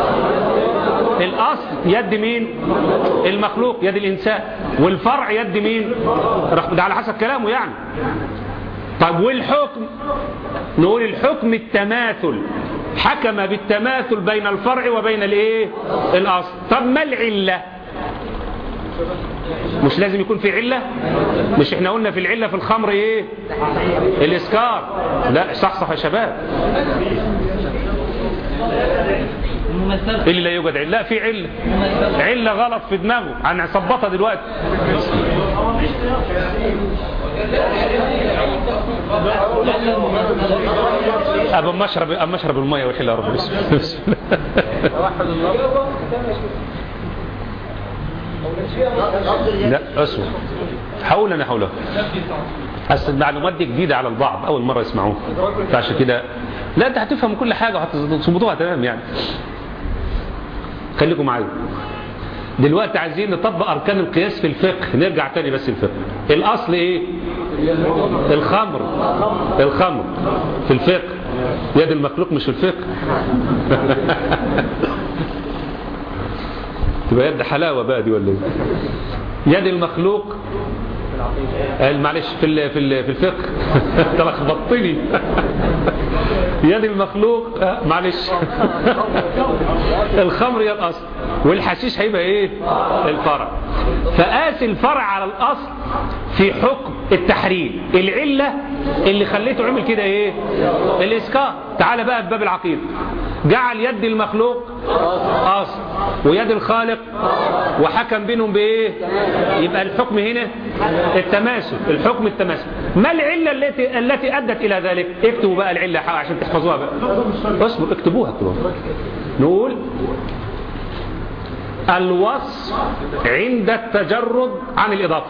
الاصل يد مين المخلوق يد الانسان والفرع يد مين ده على حسب كلامه يعني طب والحكم نقول الحكم التماثل حكم بالتماثل بين الفرع وبين الايه الاصل طب ما العله مش لازم يكون في علة مش احنا قلنا في العلة في الخمر ايه الاسكار لا صح صح يا شباب ايه اللي لا يوجد علة لا في علة علة غلط في دماغه هنظبطها دلوقتي ابا ما اشرب اما اشرب الميه ويحل يا رب بسم لا اسمع حول انا حوله اصل المعلومات دي جديده على البعض اول مره يسمعوها فعشان كده لا انت هتفهم كل حاجه وهتظبطوها تمام يعني خليكم معايا دلوقتي عايزين نطبق أركان القياس في الفقه نرجع تاني بس الفقه الأصل إيه الخمر الخمر في الفقه يد المخلوق مش في الفقه تبقى يد حلاوة بقى دي ولا ايه يد المخلوق قال معلش في ال- في ال- في الفقه انت لخبطتني يد المخلوق آه، معلش الخمر هي الاصل والحشيش هيبقى ايه الفرع فقاس الفرع على الاصل في حكم التحريم العله اللي خليته عمل كده ايه الاسكار تعال بقى في باب العقيده جعل يد المخلوق اصل ويد الخالق وحكم بينهم بايه يبقى الحكم هنا التماثل الحكم التماثل ما العله التي التي ادت الى ذلك اكتبوا بقى العله عشان تحفظوها بقى اصبر اكتبوها اكتبوها نقول الوصف عند التجرد عن الإضافة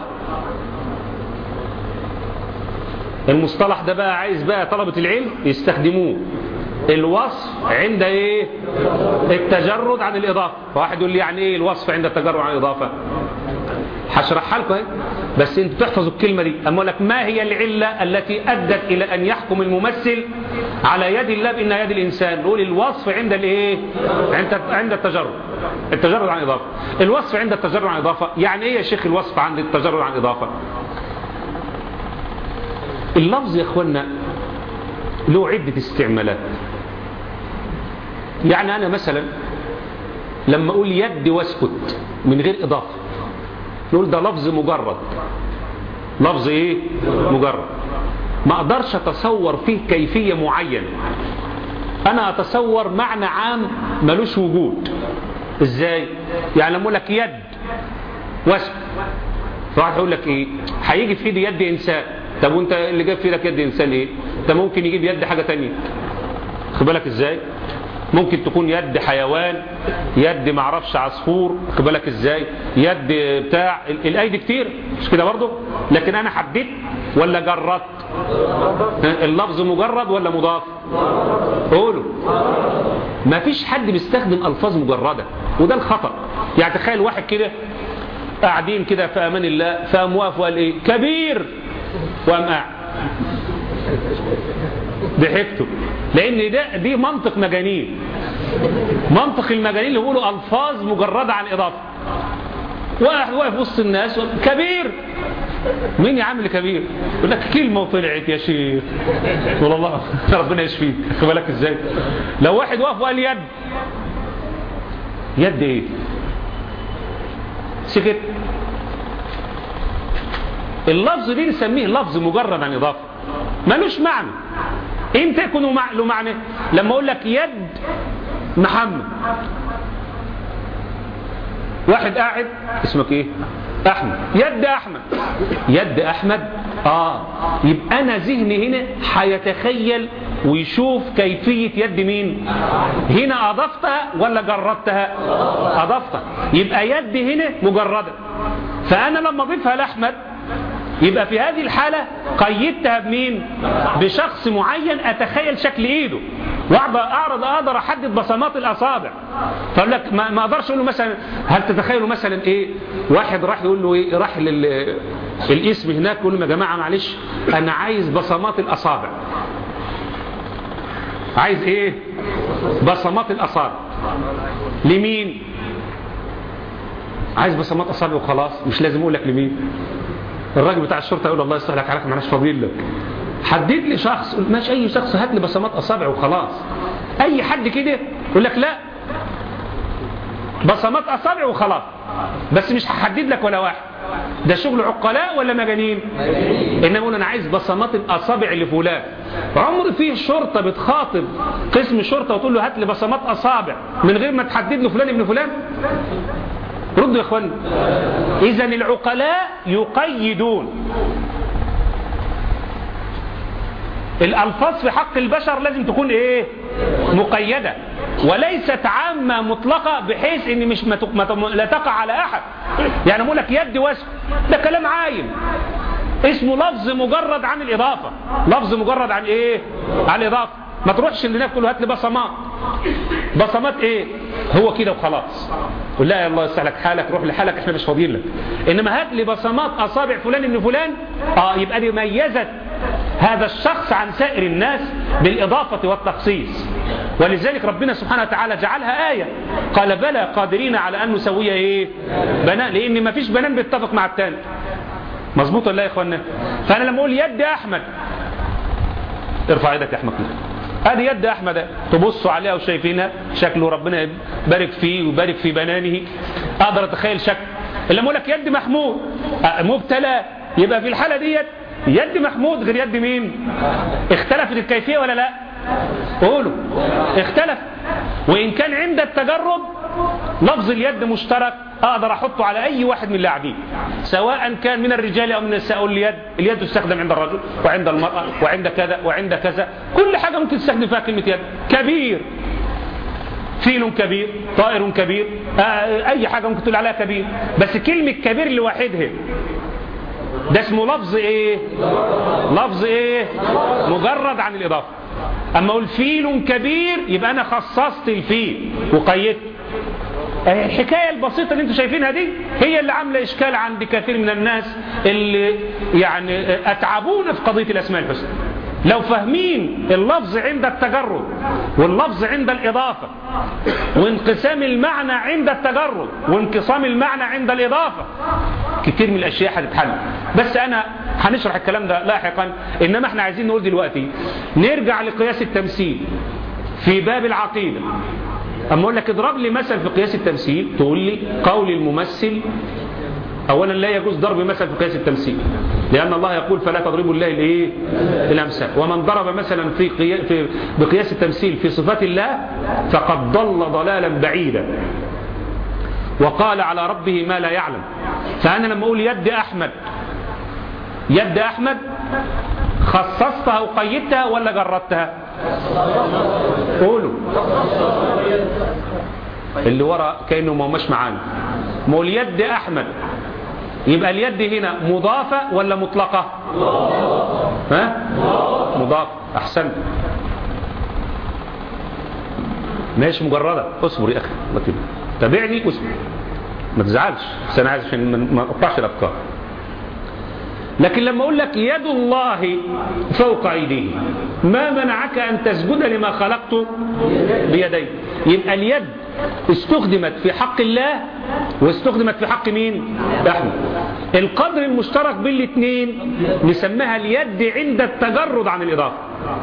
المصطلح ده بقى عايز بقى طلبة العلم يستخدموه الوصف عند ايه التجرد عن الإضافة واحد يقول لي يعني ايه الوصف عند التجرد عن الإضافة هشرحها لكم اهي بس انتوا تحفظوا الكلمة دي اما اقول لك ما هي العلة التي ادت الى ان يحكم الممثل على يد الله بانها يد الانسان نقول الوصف عند الايه عند عند التجرد التجرد عن اضافه الوصف عند التجرد عن اضافه يعني ايه يا شيخ الوصف عند التجرد عن اضافه اللفظ يا اخوانا له عدة استعمالات يعني انا مثلا لما اقول يد واسكت من غير اضافه نقول ده لفظ مجرد لفظ ايه مجرد ما اقدرش اتصور فيه كيفية معينة انا اتصور معنى عام ملوش وجود ازاي يعني لما اقول لك يد واسم فواحد هيقول لك ايه هيجي في ايدي يد انسان طب وانت اللي جاب في ايدك يد انسان ايه ده ممكن يجيب يد حاجة تانية خد بالك ازاي ممكن تكون يد حيوان يد معرفش عصفور خد بالك ازاي يد بتاع ال- الايدي كتير مش كده برضو لكن انا حددت ولا جردت ها، اللفظ مجرد ولا مضاف قولوا ما فيش حد بيستخدم الفاظ مجرده وده الخطا يعني تخيل واحد كده قاعدين كده في امان الله فقام واقف وقال ايه كبير وقام قاعد ضحكتوا لان ده دي منطق مجانين منطق المجانين اللي بيقولوا الفاظ مجرده عن اضافه واحد واقف وسط الناس وقال كبير مين يا عم اللي كبير يقول لك كلمه وطلعت يا شيخ تقول الله ربنا يشفيك خد بالك ازاي لو واحد واقف وقال يد يد ايه سكت اللفظ دي نسميه لفظ مجرد عن اضافه ملوش معنى امتى يكون مع- له معنى لما اقول لك يد محمد واحد قاعد اسمك ايه احمد يد احمد يد احمد اه يبقى انا ذهني هنا هيتخيل ويشوف كيفية يد مين هنا اضفتها ولا جردتها اضفتها يبقى يد هنا مجردة فانا لما اضيفها لاحمد يبقى في هذه الحالة قيدتها بمين بشخص معين اتخيل شكل ايده واقدر اعرض اقدر احدد بصمات الاصابع فاقول لك ما, ما اقدرش اقول له مثلا هل تتخيلوا مثلا ايه واحد راح يقول له ايه راح لل الاسم هناك يقول لهم يا جماعه معلش انا عايز بصمات الاصابع عايز ايه بصمات الاصابع لمين عايز بصمات اصابع وخلاص مش لازم اقول لك لمين الراجل بتاع الشرطه يقول الله يصلح لك حالك معناش فاضيين لك حدد لي شخص ماشي اي شخص هات لي بصمات اصابع وخلاص اي حد كده يقول لك لا بصمات اصابع وخلاص بس مش هحدد لك ولا واحد ده شغل عقلاء ولا مجانين انما يقول انا عايز بصمات الاصابع لفلان عمر فيه شرطه بتخاطب قسم شرطه وتقول له هات لي بصمات اصابع من غير ما تحدد له فلان ابن فلان ردوا يا اخوان اذا العقلاء يقيدون الالفاظ في حق البشر لازم تكون ايه مقيده وليست عامه مطلقه بحيث ان مش ما ت- ما ت- لا تقع على احد يعني بقول لك يد واسم ده كلام عايم اسمه لفظ مجرد عن الاضافه لفظ مجرد عن ايه عن الاضافه ما تروحش اللي هناك تقول له هات لي بصمات بصمات ايه هو كده وخلاص قول لا يا الله يصلح لك حالك روح لحالك احنا مش فاضيين لك انما هات لي بصمات اصابع فلان ابن فلان اه يبقى دي ميزت هذا الشخص عن سائر الناس بالاضافه والتخصيص ولذلك ربنا سبحانه وتعالى جعلها آية قال بلى قادرين على أن نسوي إيه بنان لأن ما فيش بنان بيتفق مع التاني مظبوط ولا يا إخوانا فأنا لما أقول يد أحمد ارفع يدك يا أحمد هذه يد أحمد تبصوا عليها وشايفينها شكله ربنا يبارك فيه ويبارك في بنانه أقدر أتخيل شكل لما أقول لك يد محمود مبتلى يبقى في الحالة ديت يد محمود غير يد مين اختلفت الكيفية ولا لا قولوا اختلف وإن كان عند التجرب لفظ اليد مشترك أقدر أحطه على أي واحد من اللاعبين سواء كان من الرجال أو من النساء أقول اليد اليد تستخدم عند الرجل وعند المرأة وعند كذا وعند كذا كل حاجة ممكن تستخدم فيها كلمة يد كبير فيل كبير طائر كبير آه أي حاجة ممكن تقول عليها كبير بس كلمة كبير لوحدها ده اسمه لفظ ايه لفظ ايه مجرد عن الإضافة أما أقول فيل كبير يبقى أنا خصصت الفيل وقيدت الحكاية البسيطة اللي انتم شايفينها دي هي اللي عاملة إشكال عند كثير من الناس اللي يعني أتعبونا في قضية الأسماء الحسنى لو فاهمين اللفظ عند التجرد واللفظ عند الإضافة وانقسام المعنى عند التجرد وانقسام المعنى عند الإضافة كتير من الأشياء هتتحل بس أنا هنشرح الكلام ده لاحقا إنما احنا عايزين نقول دلوقتي نرجع لقياس التمثيل في باب العقيدة أما أقول لك اضرب لي مثل في قياس التمثيل تقول لي قول الممثل أولا لا يجوز ضرب مثل في قياس التمثيل لأن الله يقول فلا تضربوا الله الإيه؟ الأمثال ومن ضرب مثلا في, قيا... في بقياس التمثيل في صفات الله فقد ضل ضلالا بعيدا وقال على ربه ما لا يعلم فأنا لما أقول يد أحمد يد أحمد خصصتها وقيدتها ولا جردتها قولوا اللي ورا كأنه ما مش معانا ما اليد أحمد يبقى اليد هنا مضافة ولا مطلقة ها مضافة أحسنت ماشي مجردة اصبر يا أخي تابعني واصبر ما تزعلش بس أنا عايز عشان ما أقطعش الأفكار لكن لما أقول لك يد الله فوق أيديه ما منعك أن تسجد لما خلقت بيدي يبقى اليد استخدمت في حق الله واستخدمت في حق مين احنا القدر المشترك بين الاثنين نسميها اليد عند التجرد عن الإضافة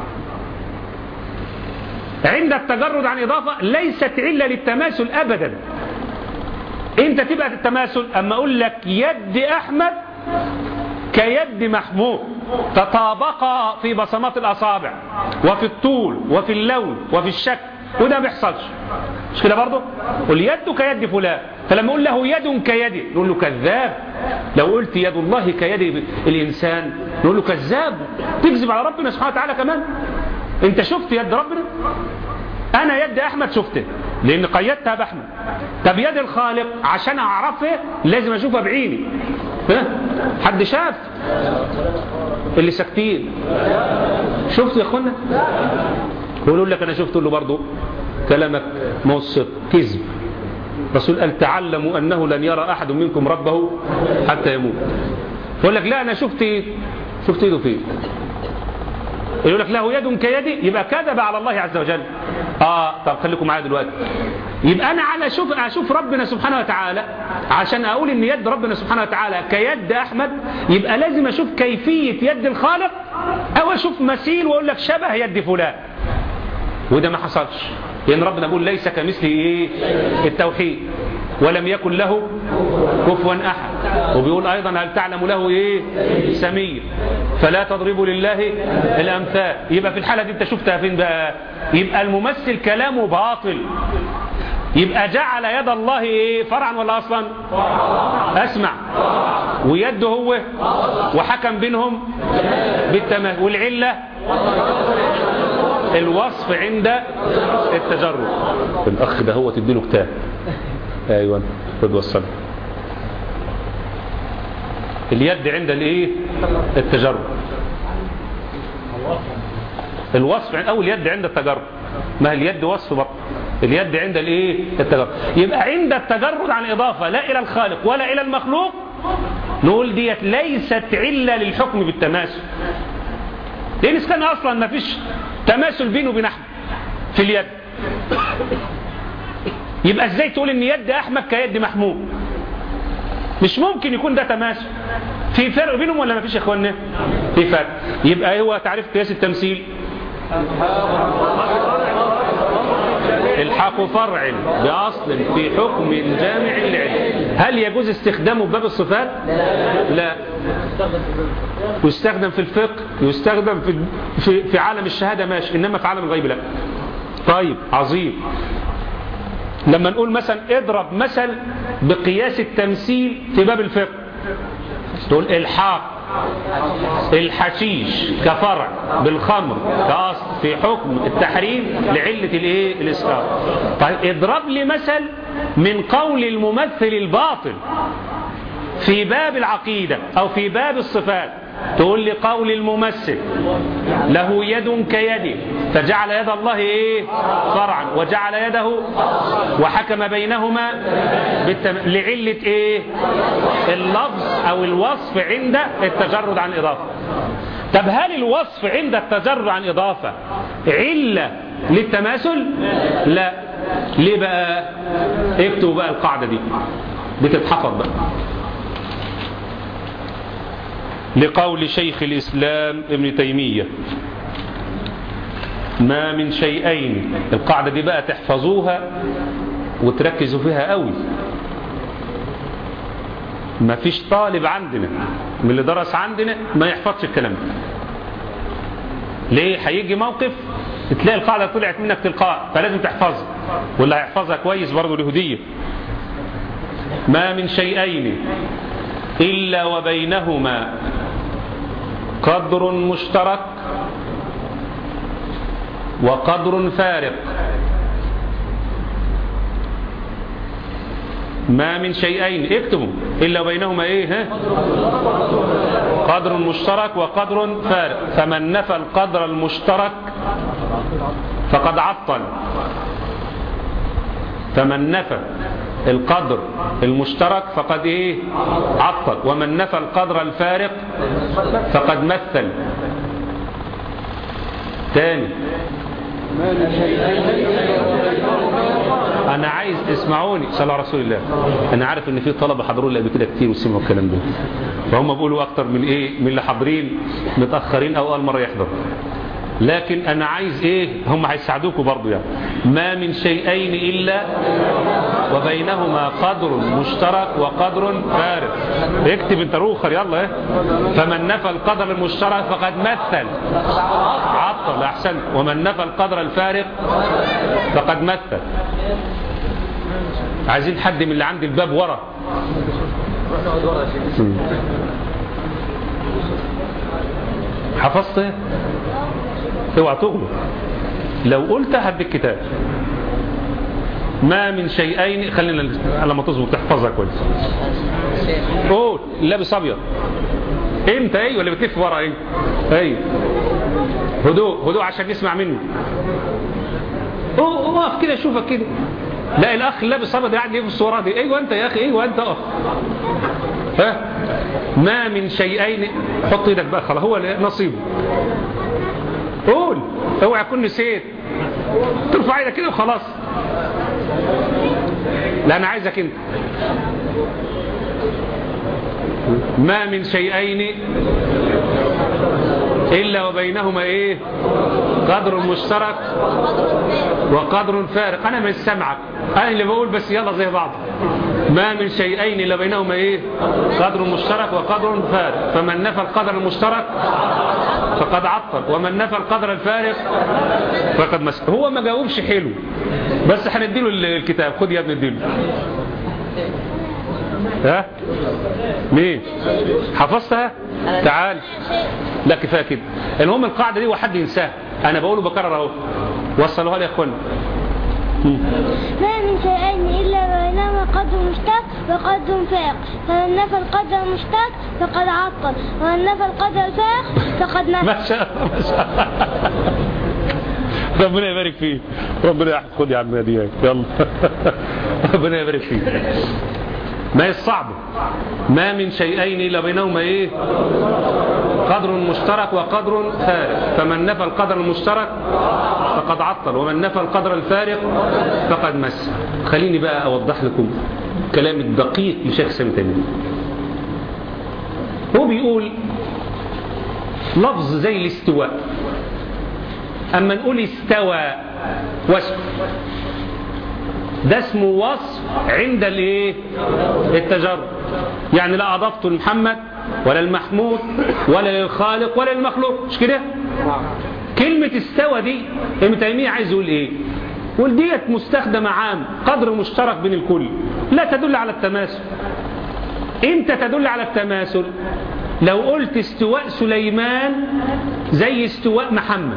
عند التجرد عن إضافة ليست علة للتماثل أبدا انت تبقى التماثل اما اقول لك يد احمد كيد محمود تطابقا في بصمات الأصابع وفي الطول وفي اللون وفي الشكل وده ما بيحصلش مش كده برضه واليد كيد فلان فلما اقول له يد كيدي نقول له كذاب لو قلت يد الله كيد الإنسان نقول له كذاب تكذب على ربنا سبحانه وتعالى كمان انت شفت يد ربنا انا يد احمد شفته لان قيدتها باحمد طب يد الخالق عشان اعرفه لازم اشوفها بعيني ها حد شاف اللي ساكتين شفتوا يا اخوانا يقولوا لك انا شفت له برضه كلامك موثق كذب الرسول قال تعلموا انه لن يرى احد منكم ربه حتى يموت يقول لك لا انا شفت شفت ايده فين يقول لك له يد كيدي يبقى كذب على الله عز وجل اه طب خليكم معايا دلوقتي يبقى انا على اشوف اشوف ربنا سبحانه وتعالى عشان اقول ان يد ربنا سبحانه وتعالى كيد احمد يبقى لازم اشوف كيفيه يد الخالق او اشوف مثيل واقول لك شبه يد فلان وده ما حصلش لان ربنا بيقول ليس كمثله ايه التوحيد ولم يكن له كفوا احد وبيقول ايضا هل تعلم له ايه سمير فلا تضربوا لله الامثال يبقى في الحاله دي انت شفتها فين بقى يبقى الممثل كلامه باطل يبقى جعل يد الله ايه فرعا ولا اصلا اسمع ويده هو وحكم بينهم بالتمام والعله الوصف عند التجرد الاخ ده هو تديله كتاب ايوه خد وصل اليد عند الايه التجرد الوصف او اليد عند التجرد ما هي اليد وصف برضه اليد عند الايه التجرد يبقى عند التجرد عن اضافه لا الى الخالق ولا الى المخلوق نقول ديت ليست عله للحكم بالتماثل لان إذا كان اصلا ما فيش تماثل بينه وبين احمد في اليد يبقى ازاي تقول ان يد احمد كيد محمود مش ممكن يكون ده تماثل في فرق بينهم ولا ما فيش يا اخوانا في فرق يبقى هو تعريف قياس التمثيل الحاق فرع بأصل في حكم جامع العلم هل يجوز استخدامه بباب الصفات لا يستخدم في الفقه يستخدم في في, في عالم الشهادة ماشي إنما في عالم الغيب لا طيب عظيم لما نقول مثلا اضرب مثل بقياس التمثيل في باب الفقه تقول الحاق الحشيش كفرع بالخمر كأصل في حكم التحريم لعلة الايه الاسكار طيب اضرب لي مثل من قول الممثل الباطل في باب العقيدة او في باب الصفات تقول لي قول الممثل له يد كيده فجعل يد الله ايه فرعا وجعل يده وحكم بينهما بالتم... لعلة ايه اللفظ او الوصف عند التجرد عن اضافة طب هل الوصف عند التجرد عن اضافة علة للتماثل لا ليه بقى اكتبوا بقى القاعدة دي بتتحفظ بقى لقول شيخ الإسلام ابن تيمية ما من شيئين القاعدة دي بقى تحفظوها وتركزوا فيها قوي ما فيش طالب عندنا من اللي درس عندنا ما يحفظش الكلام ده ليه هيجي موقف تلاقي القاعدة طلعت منك تلقاء فلازم تحفظها واللي هيحفظها كويس برضه اليهودية ما من شيئين إلا وبينهما قدر مشترك وقدر فارق ما من شيئين اكتبوا إلا بينهما إيه ها؟ قدر مشترك وقدر فارق فمن نفى القدر المشترك فقد عطل فمن نفى القدر المشترك فقد ايه عطل ومن نفى القدر الفارق فقد مثل تاني انا عايز اسمعوني صلى على رسول الله انا عارف ان في طلبه حضروا لي قبل كده كتير وسمعوا الكلام ده فهم بيقولوا اكتر من ايه من اللي حاضرين متاخرين او اول مره يحضر لكن انا عايز ايه هم هيساعدوكوا برضو يعني ما من شيئين الا وبينهما قدر مشترك وقدر فارق اكتب انت روخر يلا ايه فمن نفى القدر المشترك فقد مثل عطل احسن ومن نفى القدر الفارق فقد مثل عايزين حد من اللي عند الباب ورا حفظت ايه اوعى تغلط لو قلت هديك كتاب ما من شيئين خلينا لما تظبط تحفظها كويس قول لابس ابيض انت ايه ولا بتلف ورا ايه ايه هدوء هدوء عشان نسمع منه اقف كده شوفك كده لا الاخ لابس ابيض قاعد يلبس ورا دي ايوه انت يا اخي ايوه انت اقف ها ما من شيئين حط ايدك بقى خلاص هو نصيبه قول اوعى تكون نسيت ترفع ايدك كده وخلاص لا انا عايزك انت ما من شيئين إلا وبينهما إيه قدر مشترك وقدر فارق أنا مش سامعك أنا اللي بقول بس يلا زي بعض ما من شيئين إلا بينهما إيه قدر مشترك وقدر فارق فمن نفى القدر المشترك فقد عطل ومن نفى القدر الفارق فقد مسك هو ما جاوبش حلو بس هنديله الكتاب خد يا ابني اديله ها مين حفظتها تعال لا كفايه كده المهم القاعده دي وحد ينساها انا بقوله بكرر اهو وصلوها لي يا اخوانا ما من شيئين إلا بينهما قدر مشترك وقدر فارق فمن نفى القدر المشترك فقد عطل ومن نفى القدر الفارق فقد نفى ما شاء الله ما شاء الله ربنا يبارك فيه ربنا يحفظ خد يا عم نادي يلا ربنا يبارك فيه ما هي الصعبة ما من شيئين إلا بينهما إيه قدر مشترك وقدر فارق فمن نفى القدر المشترك فقد عطل ومن نفى القدر الفارق فقد مس خليني بقى أوضح لكم كلام الدقيق لشيخ سامي تيمية هو بيقول لفظ زي الاستواء أما نقول استوى وصف ده اسمه وصف عند الايه التجرد يعني لا اضفته لمحمد ولا المحمود ولا للخالق ولا للمخلوق مش كده كلمة استوى دي ابن تيمية عايز يقول ايه يقول ديت مستخدمة عام قدر مشترك بين الكل لا تدل على التماثل امتى تدل على التماثل لو قلت استواء سليمان زي استواء محمد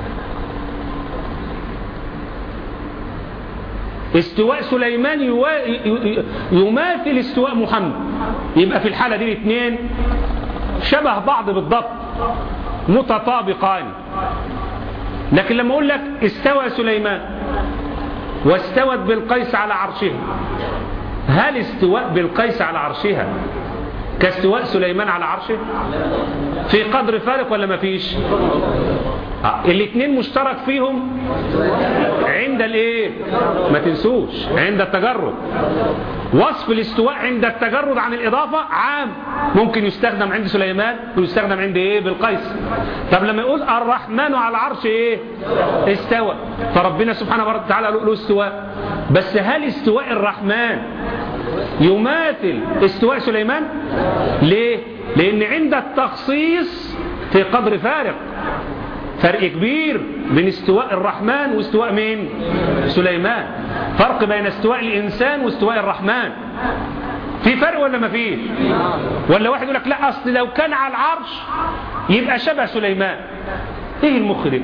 استواء سليمان يوا... يماثل استواء محمد يبقى في الحالة دي الاثنين شبه بعض بالضبط متطابقان لكن لما اقول لك استوى سليمان واستوت بالقيس على عرشها هل استواء بالقيس على عرشها كاستواء سليمان على عرشه في قدر فارق ولا ما فيش آه. الاثنين مشترك فيهم عند الايه ما تنسوش عند التجرد وصف الاستواء عند التجرد عن الإضافة عام ممكن يستخدم عند سليمان ويستخدم عند ايه بالقيس طب لما يقول الرحمن على العرش ايه استوى فربنا سبحانه وتعالى له استواء بس هل استواء الرحمن يماثل استواء سليمان ليه لان عند التخصيص في قدر فارق فرق كبير بين استواء الرحمن واستواء مين سليمان فرق بين استواء الإنسان واستواء الرحمن في فرق ولا ما فيش ولا واحد يقول لك لا أصل لو كان على العرش يبقى شبه سليمان ايه المخ ده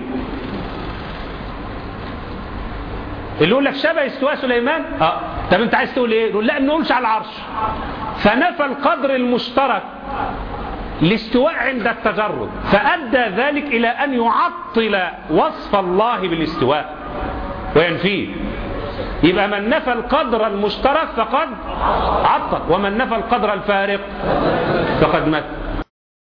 اللي يقول لك شبه استواء سليمان اه طب انت عايز تقول ايه يقول لا ما نقولش على العرش فنفى القدر المشترك الاستواء عند التجرد فأدى ذلك إلى أن يعطل وصف الله بالاستواء وينفيه يبقى من نفى القدر المشترك فقد عطل ومن نفى القدر الفارق فقد مات